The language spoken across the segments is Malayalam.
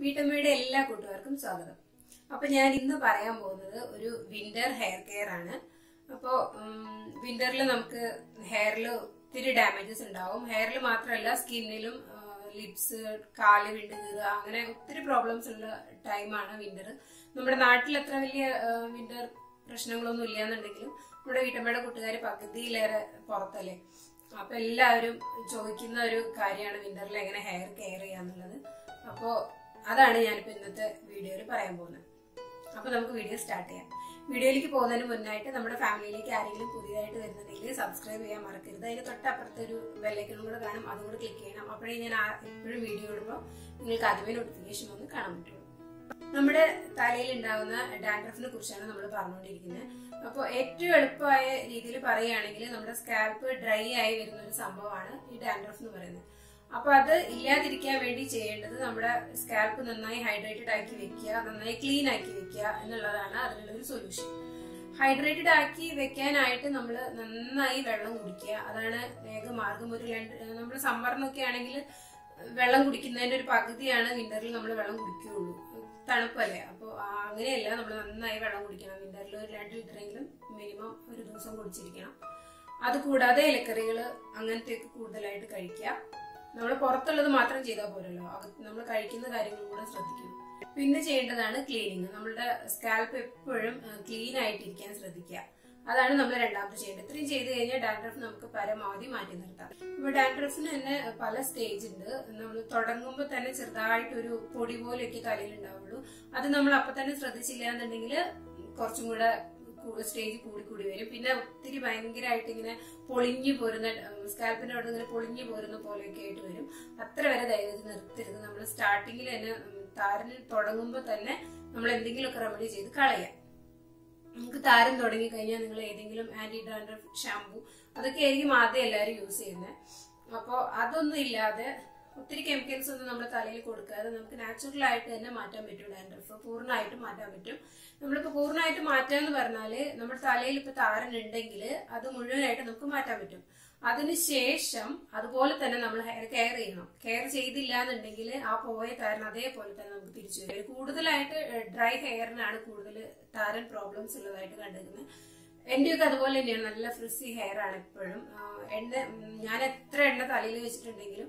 വീട്ടമ്മയുടെ എല്ലാ കൂട്ടുകാർക്കും സ്വാഗതം അപ്പൊ ഞാൻ ഇന്ന് പറയാൻ പോകുന്നത് ഒരു വിന്റർ ഹെയർ കെയർ ആണ് അപ്പോ വിന്ററിൽ നമുക്ക് ഹെയറിൽ ഒത്തിരി ഡാമേജസ് ഉണ്ടാവും ഹെയറിൽ മാത്രമല്ല സ്കിന്നിലും ലിപ്സ് കാല് വിണ്ട് കീറുക അങ്ങനെ ഒത്തിരി പ്രോബ്ലംസ് ഉള്ള ടൈമാണ് വിന്റർ നമ്മുടെ നാട്ടിൽ അത്ര വലിയ വിന്റർ പ്രശ്നങ്ങളൊന്നും ഇല്ലാന്നുണ്ടെങ്കിലും നമ്മുടെ വീട്ടമ്മയുടെ കൂട്ടുകാർ പകുതിയിലേറെ പുറത്തല്ലേ അപ്പൊ എല്ലാവരും ചോദിക്കുന്ന ഒരു കാര്യമാണ് വിന്ററിൽ എങ്ങനെ ഹെയർ കെയർ ചെയ്യാന്നുള്ളത് അപ്പോ അതാണ് ഞാനിപ്പോ ഇന്നത്തെ വീഡിയോയിൽ പറയാൻ പോകുന്നത് അപ്പൊ നമുക്ക് വീഡിയോ സ്റ്റാർട്ട് ചെയ്യാം വീഡിയോയിലേക്ക് പോകുന്നതിന് മുന്നായിട്ട് നമ്മുടെ ഫാമിലിയിലേക്ക് ആരെങ്കിലും പുതിയതായിട്ട് വരുന്നുണ്ടെങ്കിൽ സബ്സ്ക്രൈബ് ചെയ്യാൻ മറക്കരുത് അതിന് തൊട്ടപ്പുറത്ത് ഒരു ബെല്ലൈക്കണും കൂടെ കാണും അതും കൂടെ ക്ലിക്ക് ചെയ്യണം അപ്പോഴേ ഞാൻ എപ്പോഴും വീഡിയോ ഇടുമ്പോൾ നിങ്ങൾക്ക് ആദ്യമേ നോട്ടിഫിക്കേഷൻ വന്ന് കാണാൻ പറ്റുള്ളൂ നമ്മുടെ തലയിൽ ഉണ്ടാകുന്ന ഡാൻഡ്രഫിനെ കുറിച്ചാണ് നമ്മൾ പറഞ്ഞുകൊണ്ടിരിക്കുന്നത് അപ്പോൾ ഏറ്റവും എളുപ്പമായ രീതിയിൽ പറയുകയാണെങ്കിൽ നമ്മുടെ സ്കാൽപ്പ് ഡ്രൈ ആയി വരുന്ന ഒരു സംഭവമാണ് ഈ ഡാൻഡ്രഫ് എന്ന് പറയുന്നത് അപ്പൊ അത് ഇല്ലാതിരിക്കാൻ വേണ്ടി ചെയ്യേണ്ടത് നമ്മുടെ സ്കാൽപ്പ് നന്നായി ഹൈഡ്രേറ്റഡ് ആക്കി വെക്കുക നന്നായി ക്ലീൻ ആക്കി വെക്കുക എന്നുള്ളതാണ് അതിനുള്ള ഒരു സൊല്യൂഷൻ ഹൈഡ്രേറ്റഡ് ആക്കി വെക്കാനായിട്ട് നമ്മൾ നന്നായി വെള്ളം കുടിക്കുക അതാണ് വേഗമാർഗം ഒരു രണ്ട് നമ്മൾ സമ്മറിനൊക്കെ ആണെങ്കിൽ വെള്ളം കുടിക്കുന്നതിന്റെ ഒരു പകുതിയാണ് വിന്ററിൽ നമ്മൾ വെള്ളം കുടിക്കുകയുള്ളൂ തണുപ്പല്ലേ അപ്പോൾ അങ്ങനെയല്ല നമ്മൾ നന്നായി വെള്ളം കുടിക്കണം വിന്ററിൽ ഒരു രണ്ട് ലിറ്ററെങ്കിലും മിനിമം ഒരു ദിവസം കുടിച്ചിരിക്കണം അതുകൂടാതെ ഇലക്കറികൾ അങ്ങനത്തെയൊക്കെ കൂടുതലായിട്ട് കഴിക്കുക നമ്മൾ പുറത്തുള്ളത് മാത്രം ചെയ്താൽ പോരല്ലോ നമ്മൾ കഴിക്കുന്ന കാര്യങ്ങളും കൂടെ ശ്രദ്ധിക്കണം പിന്നെ ചെയ്യേണ്ടതാണ് ക്ലീനിങ് നമ്മളുടെ സ്കാൽപ്പ് എപ്പോഴും ക്ലീൻ ആയിട്ടിരിക്കാൻ ശ്രദ്ധിക്കുക അതാണ് നമ്മൾ രണ്ടാമത് ചെയ്യേണ്ടത് ഇത്രയും ചെയ്ത് കഴിഞ്ഞാൽ ഡാൻഡ്രഫ് നമുക്ക് പരമാവധി മാറ്റി നിർത്താം ഇപ്പൊ ഡാൻഡ്രഫിന് തന്നെ പല സ്റ്റേജ് ഉണ്ട് നമ്മൾ തുടങ്ങുമ്പോൾ തന്നെ ചെറുതായിട്ട് ഒരു പൊടി പോലെയൊക്കെ തലയിൽ ഉണ്ടാവുള്ളൂ അത് നമ്മൾ അപ്പൊ തന്നെ ശ്രദ്ധിച്ചില്ല എന്നുണ്ടെങ്കിൽ കുറച്ചും കൂടെ സ്റ്റേജ് കൂടി കൂടി വരും പിന്നെ ഒത്തിരി ഭയങ്കരമായിട്ട് ഇങ്ങനെ പൊളിഞ്ഞു പോരുന്ന സ്കാൽപ്പിന്റെ അവിടെ ഇങ്ങനെ പൊളിഞ്ഞു പോരുന്ന പോലെയൊക്കെ ആയിട്ട് വരും അത്ര വരെ ദയവ് നിർത്തരുത് നമ്മൾ സ്റ്റാർട്ടിങ്ങിൽ തന്നെ താരന് തുടങ്ങുമ്പോൾ തന്നെ നമ്മൾ എന്തെങ്കിലുമൊക്കെ റെമഡി ചെയ്ത് കളയാം നിങ്ങൾക്ക് താരം തുടങ്ങി കഴിഞ്ഞാൽ നിങ്ങൾ ഏതെങ്കിലും ആന്റി ഡാൻഡ്രഫ് ഷാമ്പു അതൊക്കെ ആയിരിക്കും ആദ്യം എല്ലാവരും യൂസ് ചെയ്യുന്നത് അപ്പോൾ അതൊന്നും ഇല്ലാതെ ഒത്തിരി കെമിക്കൽസ് ഒന്നും നമ്മുടെ തലയിൽ കൊടുക്കാതെ നമുക്ക് നാച്ചുറൽ ആയിട്ട് തന്നെ മാറ്റാൻ പറ്റും ഡാൻഡ്രഫ് പൂർണ്ണമായിട്ടും മാറ്റാൻ പറ്റും നമ്മളിപ്പോ പൂർണ്ണമായിട്ട് മാറ്റാൻ എന്ന് പറഞ്ഞാല് നമ്മുടെ തലയിൽ ഇപ്പൊ താരൻ ഉണ്ടെങ്കിൽ അത് മുഴുവനായിട്ട് നമുക്ക് മാറ്റാൻ പറ്റും അതിനുശേഷം അതുപോലെ തന്നെ നമ്മൾ ഹെയർ കെയർ ചെയ്യണം കെയർ ചെയ്തില്ല എന്നുണ്ടെങ്കിൽ ആ പോയ താരൻ അതേപോലെ തന്നെ നമുക്ക് തിരിച്ചു വരും കൂടുതലായിട്ട് ഡ്രൈ ഹെയറിനാണ് കൂടുതൽ താരൻ പ്രോബ്ലംസ് ഉള്ളതായിട്ട് കണ്ടിരിക്കുന്നത് എന്റെയൊക്കെ അതുപോലെ തന്നെയാണ് നല്ല ഫ്രിസി ഹെയർ ആണ് എപ്പോഴും എണ്ണ ഞാൻ എത്ര എണ്ണ തലയിൽ വെച്ചിട്ടുണ്ടെങ്കിലും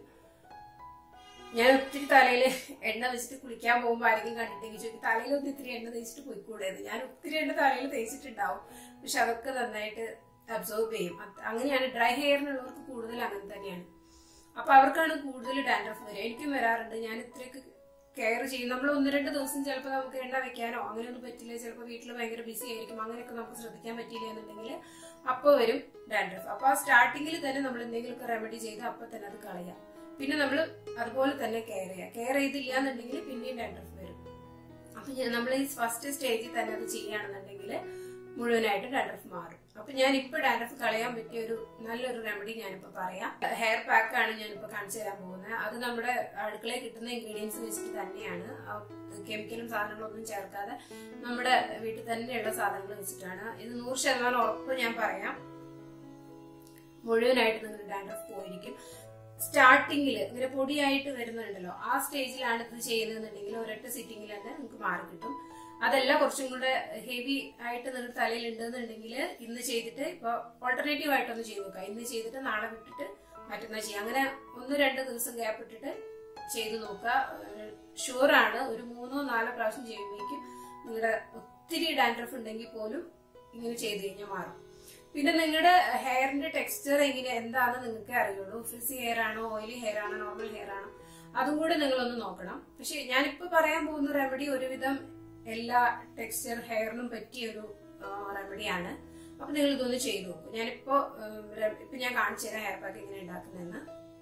ഞാൻ ഒത്തിരി തലയിൽ എണ്ണ വെച്ചിട്ട് കുളിക്കാൻ പോകുമ്പോൾ ആരെങ്കിലും കണ്ടിട്ടെങ്കിൽ ചോദിക്കും തലയിലൊന്നും ഇത്തിരി എണ്ണ തേച്ചിട്ട് പോയിക്കൂടായിരുന്നു ഞാൻ ഒത്തിരി എണ്ണ തലയിൽ തേച്ചിട്ടുണ്ടാവും പക്ഷെ അതൊക്കെ നന്നായിട്ട് അബ്സോർബ് ചെയ്യും അങ്ങനെയാണ് ഡ്രൈ ഹെയറിനുള്ളവർക്ക് കൂടുതൽ അങ്ങനെ തന്നെയാണ് അപ്പൊ അവർക്കാണ് കൂടുതൽ ഡാൻഡ്രഫ് വരിക എനിക്കും വരാറുണ്ട് ഞാൻ ഇത്രയൊക്കെ കെയർ ചെയ്യും നമ്മൾ ഒന്ന് രണ്ട് ദിവസം ചിലപ്പോൾ നമുക്ക് എണ്ണ വെക്കാനോ അങ്ങനെയൊന്നും പറ്റില്ല ചിലപ്പോൾ വീട്ടിൽ ഭയങ്കര ബിസി ആയിരിക്കും അങ്ങനെയൊക്കെ നമുക്ക് ശ്രദ്ധിക്കാൻ പറ്റിയില്ല എന്നുണ്ടെങ്കിൽ അപ്പോൾ വരും ഡാൻഡ്രഫ് അപ്പൊ ആ സ്റ്റാർട്ടിങ്ങിൽ തന്നെ നമ്മൾ എന്തെങ്കിലുമൊക്കെ റെമഡി ചെയ്ത് അപ്പൊ തന്നെ അത് കളയാം പിന്നെ നമ്മൾ അതുപോലെ തന്നെ കെയർ ചെയ്യുക കെയർ ചെയ്തില്ല എന്നുണ്ടെങ്കിൽ പിന്നെയും ഡാൻഡ്രഫ് വരും അപ്പൊ നമ്മൾ ഈ ഫസ്റ്റ് സ്റ്റേജിൽ തന്നെ അത് ചെയ്യുകയാണെന്നുണ്ടെങ്കിൽ മുഴുവനായിട്ട് ഡാൻഡ്രഫ് മാറും അപ്പൊ ഞാൻ ഇപ്പൊ ഡാൻഡ്രഫ് കളയാൻ പറ്റിയ ഒരു നല്ലൊരു റെമഡി ഞാനിപ്പോ പറയാം ഹെയർ പാക്ക് ആണ് ഞാനിപ്പോ കാണിച്ചു തരാൻ പോകുന്നത് അത് നമ്മുടെ അടുക്കളയിൽ കിട്ടുന്ന ഇൻഗ്രീഡിയൻസ് വെച്ചിട്ട് തന്നെയാണ് കെമിക്കലും സാധനങ്ങളൊന്നും ചേർക്കാതെ നമ്മുടെ വീട്ടിൽ തന്നെയുള്ള സാധനങ്ങൾ വെച്ചിട്ടാണ് ഇത് നൂറ് ശതമാനം ഉറപ്പ് ഞാൻ പറയാം മുഴുവനായിട്ട് നിങ്ങളുടെ ഡാൻഡ്രഫ് പോയിരിക്കും സ്റ്റാർട്ടിങ്ങിൽ ഇങ്ങനെ പൊടിയായിട്ട് വരുന്നുണ്ടല്ലോ ആ സ്റ്റേജിലാണ് ഇത് ചെയ്യുന്നതെന്നുണ്ടെങ്കിൽ ഒരൊറ്റ സിറ്റിങ്ങിൽ തന്നെ നിങ്ങൾക്ക് മാറി കിട്ടും അതല്ല കുറച്ചും കൂടെ ഹെവി ആയിട്ട് നിങ്ങൾ തലയിൽ ഉണ്ടെന്നുണ്ടെങ്കിൽ ഇന്ന് ചെയ്തിട്ട് ഇപ്പൊ ഓൾട്ടർനേറ്റീവ് ആയിട്ടൊന്ന് ചെയ്ത് നോക്കാം ഇന്ന് ചെയ്തിട്ട് നാളെ വിട്ടിട്ട് മറ്റന്നാൾ ചെയ്യാം അങ്ങനെ ഒന്ന് രണ്ട് ദിവസം ഗ്യാപ്പ് ഇട്ടിട്ട് ചെയ്ത് നോക്കുക ഷുവറാണ് ഒരു മൂന്നോ നാലോ പ്രാവശ്യം ചെയ്യുമ്പോഴേക്കും നിങ്ങളുടെ ഒത്തിരി ഡാൻഡ്രഫ് ഉണ്ടെങ്കിൽ പോലും ഇങ്ങനെ ചെയ്ത് കഴിഞ്ഞാൽ മാറും പിന്നെ നിങ്ങളുടെ ഹെയറിന്റെ ടെക്സ്ചർ എങ്ങനെ എന്താണെന്ന് നിങ്ങൾക്ക് അറിയുള്ളൂ ഫ്രിസി ഹെയർ ആണോ ഓയിലി ഹെയർ ആണോ നോർമൽ ഹെയർ ആണോ അതും കൂടെ നിങ്ങളൊന്ന് നോക്കണം പക്ഷെ ഞാനിപ്പോ പറയാൻ പോകുന്ന റെമഡി ഒരുവിധം എല്ലാ ടെക്സ്ചർ ഹെയറിനും പറ്റിയ ഒരു റെമഡിയാണ് അപ്പൊ നിങ്ങൾ ഇതൊന്ന് ചെയ്തു നോക്കും ഞാനിപ്പോ ഇപ്പൊ ഞാൻ കാണിച്ചു തരാം ഹെയർ പാക്ക് എങ്ങനെ ഉണ്ടാക്കുന്നതെന്ന്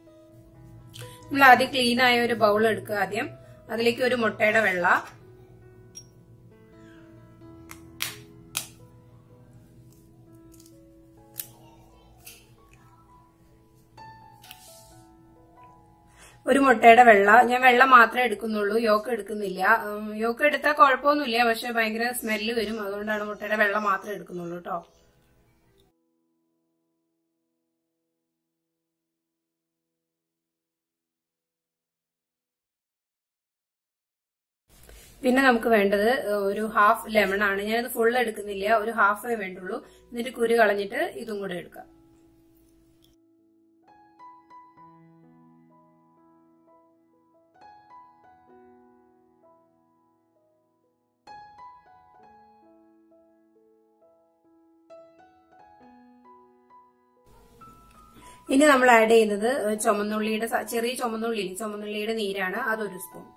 നമ്മൾ ആദ്യം ക്ലീൻ ആയ ഒരു ബൗൾ എടുക്കുക ആദ്യം അതിലേക്ക് ഒരു മുട്ടയുടെ വെള്ള ഒരു മുട്ടയുടെ വെള്ള ഞാൻ വെള്ള മാത്രമേ എടുക്കുന്നുള്ളൂ യോക്ക് എടുക്കുന്നില്ല യോക്ക് എടുത്താൽ കുഴപ്പമൊന്നുമില്ല പക്ഷെ ഭയങ്കര സ്മെല്ല് വരും അതുകൊണ്ടാണ് മുട്ടയുടെ വെള്ള മാത്രമേ എടുക്കുന്നുള്ളൂ കേട്ടോ പിന്നെ നമുക്ക് വേണ്ടത് ഒരു ഹാഫ് ലെമൺ ആണ് ഞാനത് ഫുൾ എടുക്കുന്നില്ല ഒരു ഹാഫേ വേണ്ടുള്ളൂ എന്നിട്ട് കുരു കളഞ്ഞിട്ട് ഇതും കൂടെ എടുക്കാം ഇനി നമ്മൾ ആഡ് ചെയ്യുന്നത് ചുമന്നുള്ളിയുടെ സ- ചെറിയ ചുമന്നുള്ളി ചുമന്നുള്ളിയുടെ നീരാണ് അതൊരു സ്പൂൺ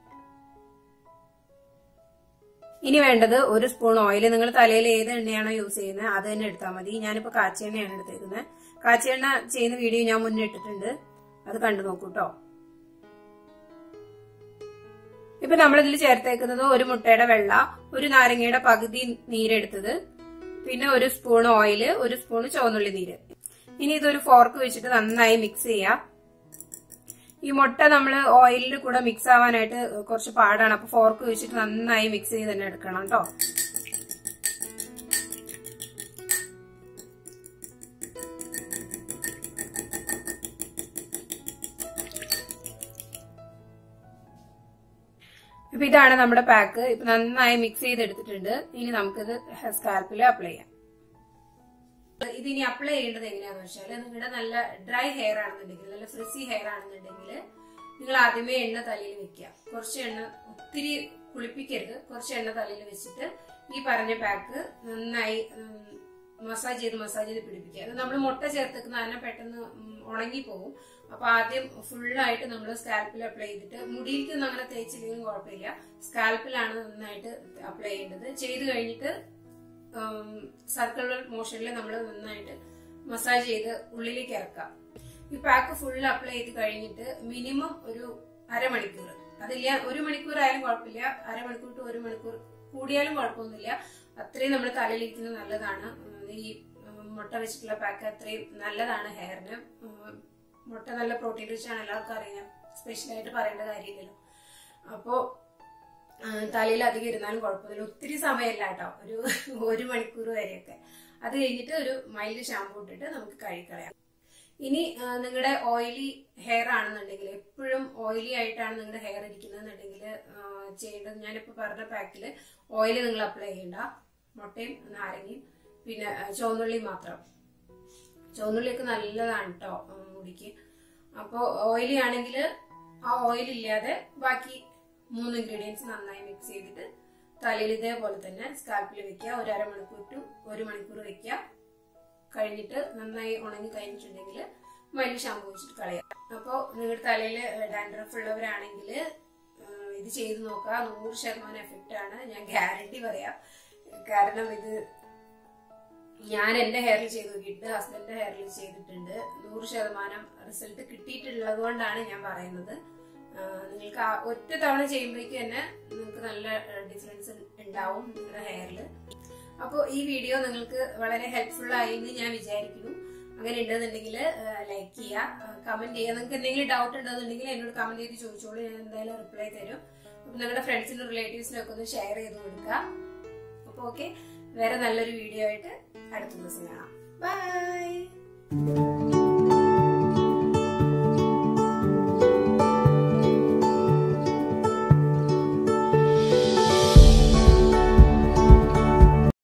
ഇനി വേണ്ടത് ഒരു സ്പൂൺ ഓയിൽ നിങ്ങൾ തലയിൽ ഏത് എണ്ണയാണോ യൂസ് ചെയ്യുന്നത് അത് തന്നെ എടുത്താൽ മതി ഞാനിപ്പോ കാച്ചിയെണ്ണയാണ് എടുത്തേക്കുന്നത് കാച്ചിയെണ്ണ ചെയ്യുന്ന വീഡിയോ ഞാൻ മുന്നേ ഇട്ടിട്ടുണ്ട് അത് കണ്ടു നോക്കൂ കേട്ടോ ഇപ്പൊ നമ്മളിതിൽ ചേർത്തേക്കുന്നത് ഒരു മുട്ടയുടെ വെള്ള ഒരു നാരങ്ങയുടെ പകുതി നീരെടുത്തത് പിന്നെ ഒരു സ്പൂൺ ഓയില് ഒരു സ്പൂൺ ചുവന്നുള്ളി നീര് ഇനി ഇതൊരു ഫോർക്ക് വെച്ചിട്ട് നന്നായി മിക്സ് ചെയ്യാം ഈ മുട്ട നമ്മൾ ഓയിലിൽ കൂടെ മിക്സ് ആവാനായിട്ട് കുറച്ച് പാടാണ് അപ്പൊ ഫോർക്ക് വെച്ചിട്ട് നന്നായി മിക്സ് ചെയ്ത് തന്നെ എടുക്കണം കേട്ടോ ഇപ്പൊ ഇതാണ് നമ്മുടെ പാക്ക് ഇപ്പൊ നന്നായി മിക്സ് ചെയ്തെടുത്തിട്ടുണ്ട് ഇനി നമുക്കിത് സ്കാൽപ്പിൽ അപ്ലൈ ചെയ്യാം ഇതിനി അപ്ലൈ ചെയ്യേണ്ടത് എങ്ങനെയാന്ന് വെച്ചാൽ നിങ്ങളുടെ നല്ല ഡ്രൈ ഹെയർ ആണെന്നുണ്ടെങ്കിൽ നല്ല ഫ്രിസി ഹെയർ ആണെന്നുണ്ടെങ്കിൽ നിങ്ങൾ ആദ്യമേ എണ്ണ തലയിൽ വെക്കുക കുറച്ച് എണ്ണ ഒത്തിരി കുളിപ്പിക്കരുത് കുറച്ച് എണ്ണ തലയിൽ വെച്ചിട്ട് ഈ പറഞ്ഞ പാക്ക് നന്നായി മസാജ് ചെയ്ത് മസാജ് ചെയ്ത് പിടിപ്പിക്കുക അത് നമ്മൾ മുട്ട ചേർത്തേക്കുന്ന തന്നെ പെട്ടെന്ന് ഉണങ്ങി പോകും അപ്പൊ ആദ്യം ഫുള്ളായിട്ട് നമ്മൾ സ്കാൽപ്പിൽ അപ്ലൈ ചെയ്തിട്ട് മുടിയിലേക്കൊന്നും അങ്ങനെ തേച്ചില്ലെങ്കിലും കുഴപ്പമില്ല സ്കാൽപ്പിലാണ് നന്നായിട്ട് അപ്ലൈ ചെയ്യേണ്ടത് ചെയ്ത് കഴിഞ്ഞിട്ട് സർക്കുലർ മോഷനിൽ നമ്മൾ നന്നായിട്ട് മസാജ് ചെയ്ത് ഉള്ളിലേക്ക് ഇറക്കാം ഈ പാക്ക് ഫുൾ അപ്ലൈ ചെയ്ത് കഴിഞ്ഞിട്ട് മിനിമം ഒരു അരമണിക്കൂർ അതില്ല ഒരു മണിക്കൂർ ആയാലും കുഴപ്പമില്ല അരമണിക്കൂർ ടു ഒരു മണിക്കൂർ കൂടിയാലും കുഴപ്പമൊന്നുമില്ല അത്രയും നമ്മൾ തലയിലിരിക്കുന്നത് നല്ലതാണ് ഈ മുട്ട വെച്ചിട്ടുള്ള പാക്ക് അത്രയും നല്ലതാണ് ഹെയറിന് മുട്ട നല്ല പ്രോട്ടീൻ റിച്ച് ആണ് എല്ലാവർക്കും അറിയാം സ്പെഷ്യലായിട്ട് പറയേണ്ട കാര്യമില്ലല്ലോ അപ്പോ തലയിൽ അധികം ഇരുന്നാലും കുഴപ്പമില്ല ഒത്തിരി സമയമില്ല കേട്ടോ ഒരു ഒരു മണിക്കൂർ വരെയൊക്കെ അത് കഴിഞ്ഞിട്ട് ഒരു മൈൽഡ് ഷാമ്പൂ ഇട്ടിട്ട് നമുക്ക് കഴുകളയാം ഇനി നിങ്ങളുടെ ഓയിലി ഹെയർ ആണെന്നുണ്ടെങ്കിൽ എപ്പോഴും ഓയിലി ആയിട്ടാണ് നിങ്ങളുടെ ഹെയർ ഇരിക്കുന്നതെന്നുണ്ടെങ്കിൽ ചെയ്യേണ്ടത് ഞാനിപ്പോൾ പറഞ്ഞ പാക്കിൽ ഓയിൽ നിങ്ങൾ അപ്ലൈ ചെയ്യണ്ട മുട്ടയും നാരങ്ങയും പിന്നെ ചുവന്നുള്ളി മാത്രം ചുവന്നുള്ളിയൊക്കെ നല്ലതാണ് കേട്ടോ മുടിക്ക് അപ്പോൾ ഓയിലി ആണെങ്കിൽ ആ ഓയിൽ ഇല്ലാതെ ബാക്കി മൂന്ന് ഇൻഗ്രീഡിയൻസ് നന്നായി മിക്സ് ചെയ്തിട്ട് തലയിൽ ഇതേപോലെ തന്നെ സ്കാൽപ്പിൽ വെക്കുക ഒരു അരമണിക്കൂർ ടു ഒരു മണിക്കൂർ വെക്കുക കഴിഞ്ഞിട്ട് നന്നായി ഉണങ്ങി കഴിഞ്ഞിട്ടുണ്ടെങ്കിൽ മല്ലി ഷാമ്പു വെച്ചിട്ട് കളയാം അപ്പോൾ നിങ്ങളുടെ തലയിൽ ഡാൻഡ്രഫ് ഉള്ളവരാണെങ്കിൽ ഇത് ചെയ്ത് നോക്കുക നൂറ് ശതമാനം എഫക്റ്റ് ആണ് ഞാൻ ഗ്യാരണ്ടി പറയാം കാരണം ഇത് ഞാൻ എന്റെ ഹെയറിൽ ചെയ്ത് നോക്കിയിട്ട് ഹസ്ബൻഡിന്റെ ഹെയറിൽ ചെയ്തിട്ടുണ്ട് നൂറ് ശതമാനം റിസൾട്ട് കിട്ടിയിട്ടുള്ളത് കൊണ്ടാണ് ഞാൻ പറയുന്നത് നിങ്ങൾക്ക് ആ ഒറ്റ തവണ ചെയ്യുമ്പോഴേക്കും തന്നെ നിങ്ങൾക്ക് നല്ല ഡിഫറൻസ് ഉണ്ടാവും നിങ്ങളുടെ ഹെയറിൽ അപ്പോൾ ഈ വീഡിയോ നിങ്ങൾക്ക് വളരെ ഹെൽപ്ഫുൾ ആയി എന്ന് ഞാൻ വിചാരിക്കുന്നു അങ്ങനെ ഉണ്ടെന്നുണ്ടെങ്കിൽ ലൈക്ക് ചെയ്യുക കമന്റ് ചെയ്യുക നിങ്ങൾക്ക് എന്തെങ്കിലും ഡൗട്ട് ഉണ്ടെന്നുണ്ടെങ്കിൽ എന്നോട് കമന്റ് ചെയ്ത് ചോദിച്ചോളൂ ഞാൻ എന്തായാലും റിപ്ലൈ തരും അപ്പം നിങ്ങളുടെ ഫ്രണ്ട്സിനും റിലേറ്റീവ്സിനും ഒക്കെ ഒന്ന് ഷെയർ ചെയ്ത് കൊടുക്കുക അപ്പോൾ ഓക്കെ വേറെ നല്ലൊരു വീഡിയോ ആയിട്ട് അടുത്ത ദിവസം കാണാം ബൈ